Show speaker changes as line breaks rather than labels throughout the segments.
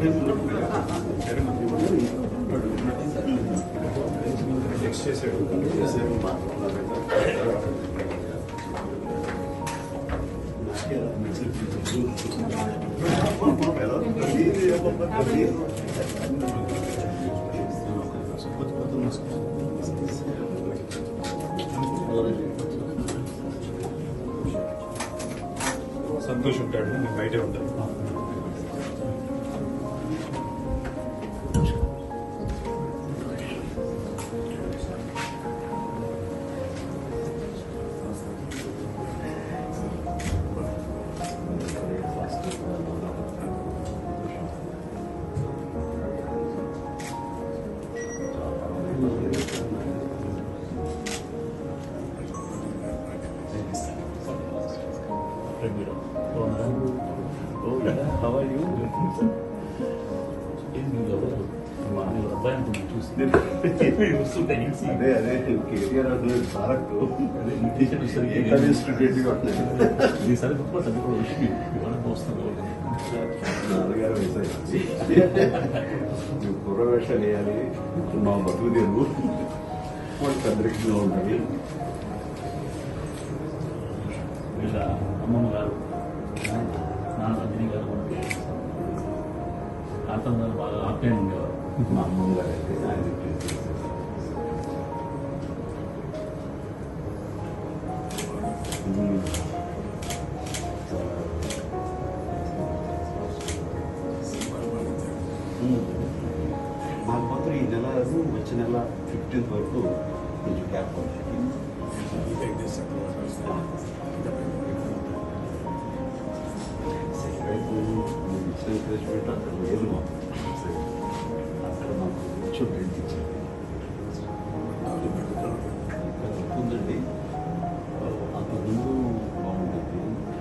next చేసాడు సంతోష్ ఉంటాడు నేను బయటే ఉంటాను
అదే అదే కెరియర్ అనేది భారత్ ఇంటర్వ్యూ స్టూడెంట్ గా నాన్నగారు వేసాయి నువ్వు కుర్ర వేషాలు వేయాలి మా బతుకు తెలుగు వాళ్ళకి అందరికీ ఉండాలి
వీళ్ళ అమ్మమ్మ గారు నాన్న రంజని గారు కాంతం గారు బాగా ఆప్యాయం ఉండేవారు
మా అమ్మమ్మ గారు అయితే ఆయన నాకు మాత్రం ఈ నెల వచ్చే నెల ఫిఫ్టీన్త్ వరకు కొంచెం గ్యాప్ ఇచ్చిన ఎంకరేజ్మెంట్ అక్కడ లేదు మాకు అక్కడ మాకు కొంచెం బెల్ట్ ఇచ్చింది ఇంకా తప్పు ఉందండి అంతకుముందు బాగుండేది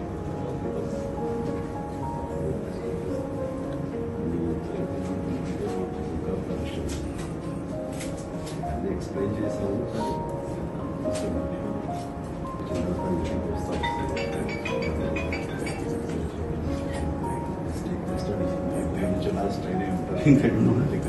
ఇంకా పరిశ్రమ అన్ని ఎక్స్ప్లెయిన్ చేశాము లాస్ట్ ట్రైన్ అయి ఉంటారు ఇంకా ఎన్నో ఉంటాయి